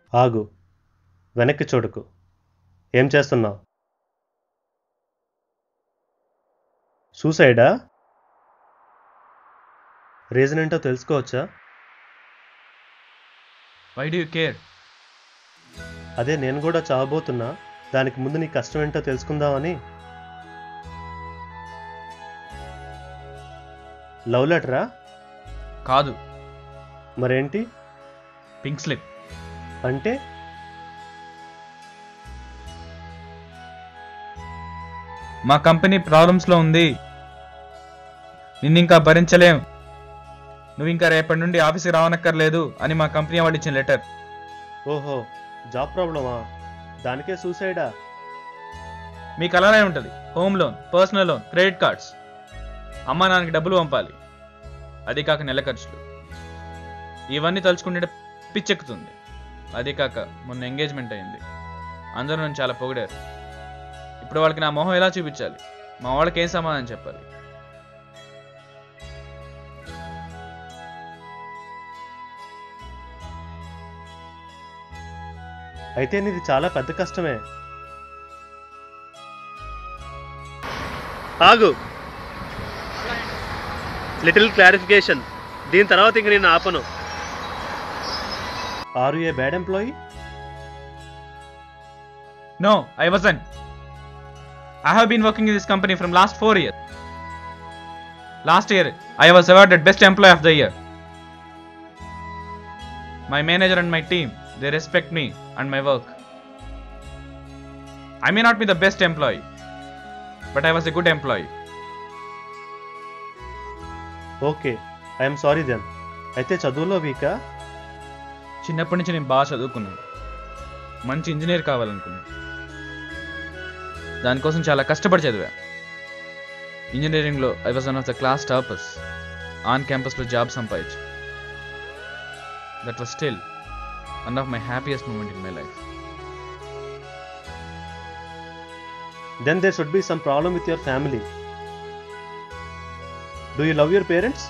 ఆగు వెనక్కి చూడకు ఏం చేస్తున్నావు సూసైడా రీజన్ ఏంటో తెలుసుకోవచ్చా వై డూ యూ కేర్ అదే నేను కూడా చావబోతున్నా దానికి ముందు నీ కష్టం ఏంటో తెలుసుకుందామని లవ్ లెటరా కాదు మరేంటి పింక్ స్లిప్ అంటే మా కంపెనీ ప్రాబ్లమ్స్లో ఉంది నిన్ను ఇంకా భరించలేం నువ్వు ఇంకా రేపటి నుండి ఆఫీస్కి రావనక్కర్లేదు అని మా కంపెనీ వాళ్ళు ఇచ్చిన లెటర్ ఓహో జాబ్ ప్రాబ్లమా దానికే సూసైడా మీకు అలానే ఉంటుంది home loan personal loan credit cards అమ్మా నాన్నకి డబ్బులు పంపాలి అది కాక నెల ఖర్చులు ఇవన్నీ తలుచుకుంటే పిచ్చెక్కుతుంది అది కాక మొన్న ఎంగేజ్మెంట్ అయింది అందరూ నన్ను చాలా పొగిడారు ఇప్పుడు వాళ్ళకి నా మొహం ఎలా చూపించాలి మా వాళ్ళకి ఏం సమాధానం చెప్పాలి అయితే నీది చాలా పెద్ద కష్టమే ఆగు లిటిల్ క్లారిఫికేషన్ దీని తర్వాత ఇంక నేను ఆపను are a bad employee No, I wasn't. I have been working in this company from last four years. Last year, I was awarded Best Employee of the Year. My manager and my team, they respect me and my work. I may not be the best employee, but I was a good employee. Okay I'm sorry then అయితే చదువులో వీకా చిన్నప్పటి నుంచి నేను బాగా చదువుకున్నాను మంచి engineer కావాలనుకున్నాను దానికోసం చాలా కష్టపడి చదివా ఇంజనీరింగ్లో I was one of the class toppers on క్యాంపస్లో జాబ్ సంపాదించు that was still one of my happiest moment in my life then they should be some problem with your family do you love your parents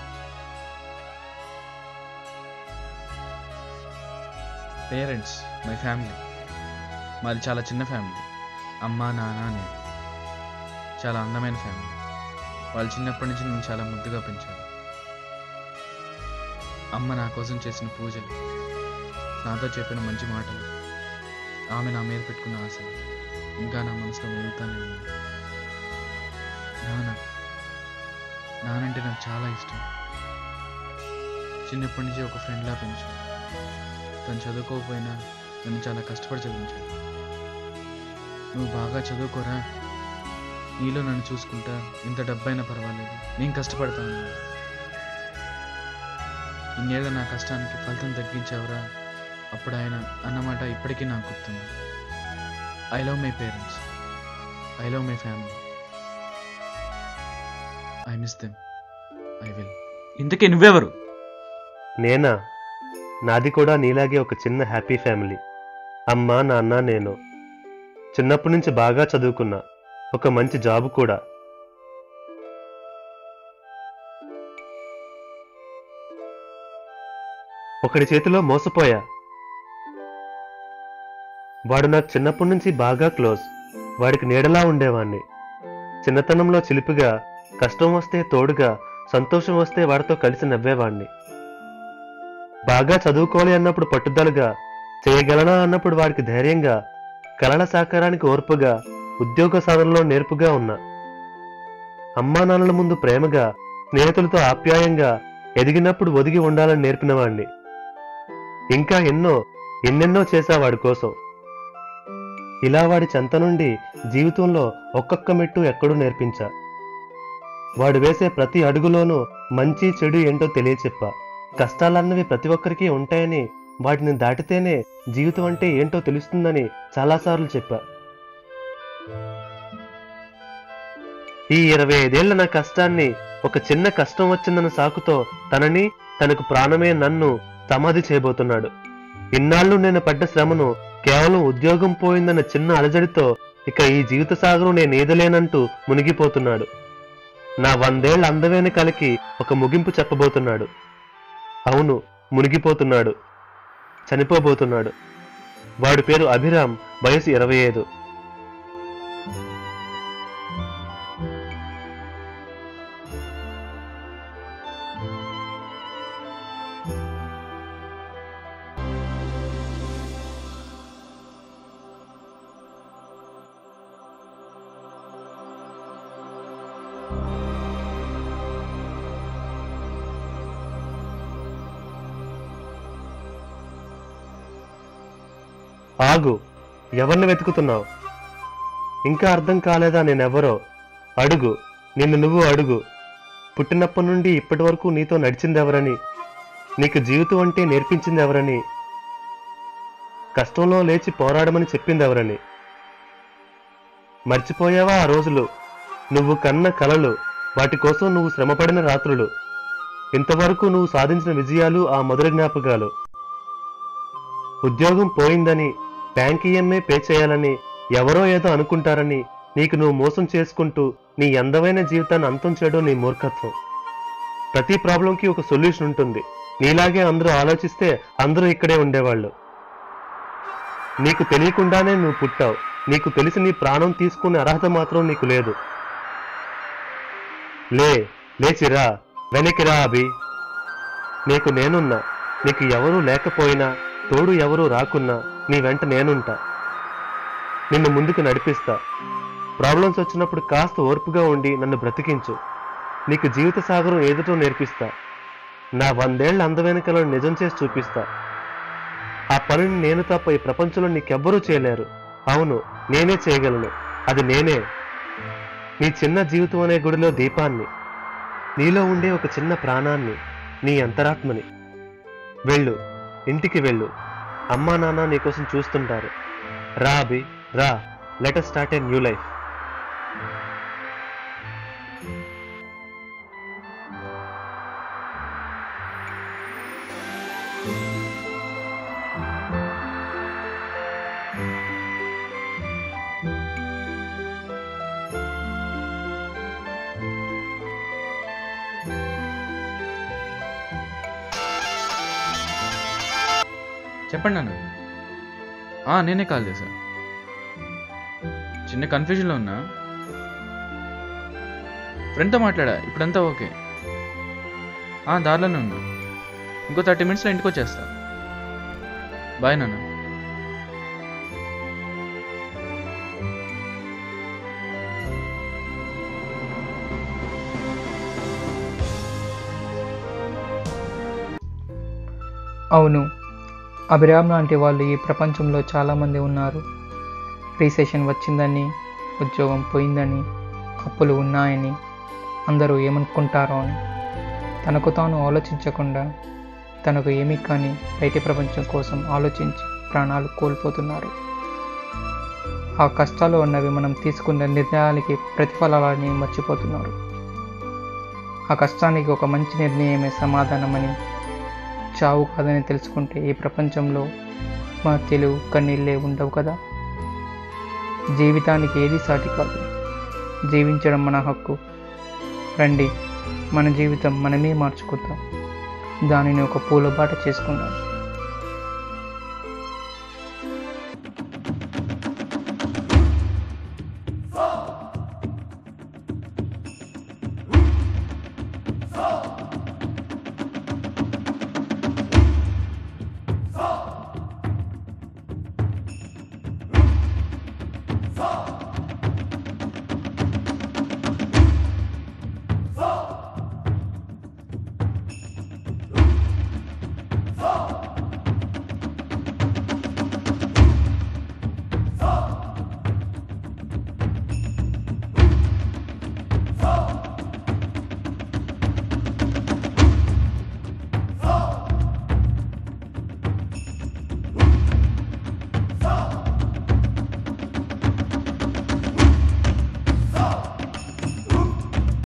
parents my family మాది చాలా చిన్న family అమ్మ నాన్న నేను చాలా అందమైన ఫ్యామిలీ వాళ్ళు చిన్నప్పటి నుంచి నన్ను చాలా ముద్దుగా పెంచారు అమ్మ నా కోసం చేసిన పూజలు నాతో చెప్పిన మంచి మాటలు ఆమె నా మీద పెట్టుకున్న ఆశలు ఇంకా నా మనసులో మెలుగుతానే ఉంది నాన్న నానంటే నాకు చాలా ఇష్టం చిన్నప్పటి నుంచి ఒక ఫ్రెండ్లా పెంచాను తను చదువుకోకపోయినా నన్ను చాలా కష్టపడి చదివించాడు నువ్వు బాగా చదువుకోరా నీలో నన్ను చూసుకుంటా ఇంత డబ్బైనా పర్వాలేదు నేను కష్టపడతాను ఇన్నేళ్ళ నా కష్టానికి ఫలితం తగ్గించావురా అప్పుడు ఆయన అన్నమాట ఇప్పటికీ నాకు గుర్తుంది I love my parents I love my family I miss them I will ఇంతకీ నువ్వెవరు నేనా నాది కూడా నీలాగే ఒక చిన్న హ్యాపీ ఫ్యామిలీ అమ్మ నాన్న నేను చిన్నప్పటి నుంచి బాగా చదువుకున్నా ఒక మంచి జాబ్ కూడా ఒకడి చేతిలో మోసపోయా వాడు నాకు చిన్నప్పటి నుంచి బాగా క్లోజ్ వాడికి నీడలా ఉండేవాణ్ణి చిన్నతనంలో చిలిపిగా కష్టం వస్తే తోడుగా సంతోషం వస్తే వాడితో కలిసి నవ్వేవాణ్ణి బాగా చదువుకోవాలి అన్నప్పుడు పట్టుదలగా చేయగలనా అన్నప్పుడు వాడికి ధైర్యంగా కలల సాకారానికి ఓర్పుగా ఉద్యోగ సాధనలో నేర్పుగా ఉన్నా అమ్మా నాన్నల ముందు ప్రేమగా స్నేహితులతో ఆప్యాయంగా ఎదిగినప్పుడు ఒదిగి ఉండాలని నేర్పినవాణ్ణి ఇంకా ఎన్నో ఎన్నెన్నో చేశా వాడి కోసం ఇలా వాడి చెంత నుండి జీవితంలో ఒక్కొక్క మెట్టు ఎక్కడూ నేర్పించా వాడు వేసే ప్రతి అడుగులోనూ మంచి చెడు ఏంటో తెలియచెప్పా కష్టాలన్నవి ప్రతి ఒక్కరికి ఉంటాయని వాటిని దాటితేనే జీవితం అంటే ఏంటో తెలుస్తుందని చాలాసార్లు చెప్పా ఈ ఇరవై ఐదేళ్ల నా కష్టాన్ని ఒక చిన్న కష్టం వచ్చిందన్న సాకుతో తనని తనకు ప్రాణమే నన్ను సమాధి చేయబోతున్నాడు ఇన్నాళ్ళు నేను పడ్డ శ్రమను కేవలం ఉద్యోగం పోయిందన్న చిన్న అలజడితో ఇక ఈ జీవిత సాగరం నేను ఈదలేనంటూ మునిగిపోతున్నాడు నా వందేళ్ల అందమైన కలికి ఒక ముగింపు చెప్పబోతున్నాడు అవును మునిగిపోతున్నాడు చనిపోబోతున్నాడు వాడి పేరు అభిరామ్ వయసు ఇరవై ఐదు ఆగు ఎవరిని వెతుకుతున్నావు ఇంకా అర్థం కాలేదా నేనెవరో అడుగు నిన్ను నువ్వు అడుగు పుట్టినప్పటి నుండి ఇప్పటి వరకు నీతో నడిచిందెవరని నీకు జీవితం అంటే నేర్పించింది ఎవరని కష్టంలో లేచి పోరాడమని చెప్పింది ఎవరని మర్చిపోయావా ఆ రోజులు నువ్వు కన్న కలలు వాటి కోసం నువ్వు శ్రమపడిన రాత్రులు ఇంతవరకు నువ్వు సాధించిన విజయాలు ఆ మధుర జ్ఞాపకాలు ఉద్యోగం పోయిందని బ్యాంక్ ఈఎంఐ పే చేయాలని ఎవరో ఏదో అనుకుంటారని నీకు నువ్వు మోసం చేసుకుంటూ నీ అందమైన జీవితాన్ని అంతం చేయడం నీ మూర్ఖత్వం ప్రతి ప్రాబ్లంకి ఒక సొల్యూషన్ ఉంటుంది నీలాగే అందరూ ఆలోచిస్తే అందరూ ఇక్కడే ఉండేవాళ్ళు నీకు తెలియకుండానే నువ్వు పుట్టావు నీకు తెలిసి నీ ప్రాణం తీసుకునే అర్హత మాత్రం నీకు లేదు లే లేచిరా వెనక్కిరా అభి నీకు నేనున్నా నీకు ఎవరూ లేకపోయినా తోడు ఎవరూ రాకున్నా నీ వెంట నేనుంటా నిన్ను ముందుకు నడిపిస్తా ప్రాబ్లమ్స్ వచ్చినప్పుడు కాస్త ఓర్పుగా ఉండి నన్ను బ్రతికించు నీకు జీవిత సాగరం ఏదిటో నేర్పిస్తా నా వందేళ్ల అందమైన కలను నిజం చేసి చూపిస్తా ఆ పనిని నేను తప్ప ఈ ప్రపంచంలో నీకెవ్వరూ చేయలేరు అవును నేనే చేయగలను అది నేనే నీ చిన్న జీవితం అనే గుడిలో దీపాన్ని నీలో ఉండే ఒక చిన్న ప్రాణాన్ని నీ అంతరాత్మని వెళ్ళు ఇంటికి వెళ్ళు అమ్మా నాన్న నీకోసం చూస్తుంటారు రా అభి రా let start a new life చెప్పండి నాన్న ఆ, నేనే కాల్ చేశా చిన్న కన్ఫ్యూజన్లో ఉన్నా ఫ్రెండ్తో మాట్లాడా ఇప్పుడంతా ఓకే ఆ, దారిలోనే ఉన్నా ఇంకో థర్టీ మినిట్స్లో ఇంటికి వచ్చేస్తా బాయ్ నాన్న అవును అభిరామ్ లాంటి వాళ్ళు ఈ ప్రపంచంలో చాలామంది ఉన్నారు రీసెషన్ వచ్చిందని ఉద్యోగం పోయిందని అప్పులు ఉన్నాయని అందరూ ఏమనుకుంటారో అని తనకు తాను ఆలోచించకుండా తనకు ఏమీ కానీ బయటి ప్రపంచం కోసం ఆలోచించి ప్రాణాలు కోల్పోతున్నారు ఆ కష్టాలు ఉన్నవి మనం తీసుకున్న నిర్ణయానికి ప్రతిఫలాలని మర్చిపోతున్నారు ఆ కష్టానికి ఒక మంచి నిర్ణయమే సమాధానమని చావు కాదని తెలుసుకుంటే ఈ ప్రపంచంలో ఆత్మహత్యలు కన్నీళ్ళే ఉండవు కదా జీవితానికి ఏది సాటి కాదు జీవించడం మన హక్కు రండి మన జీవితం మనమే మార్చుకుందాం దానిని ఒక పూలబాట చేసుకుందాం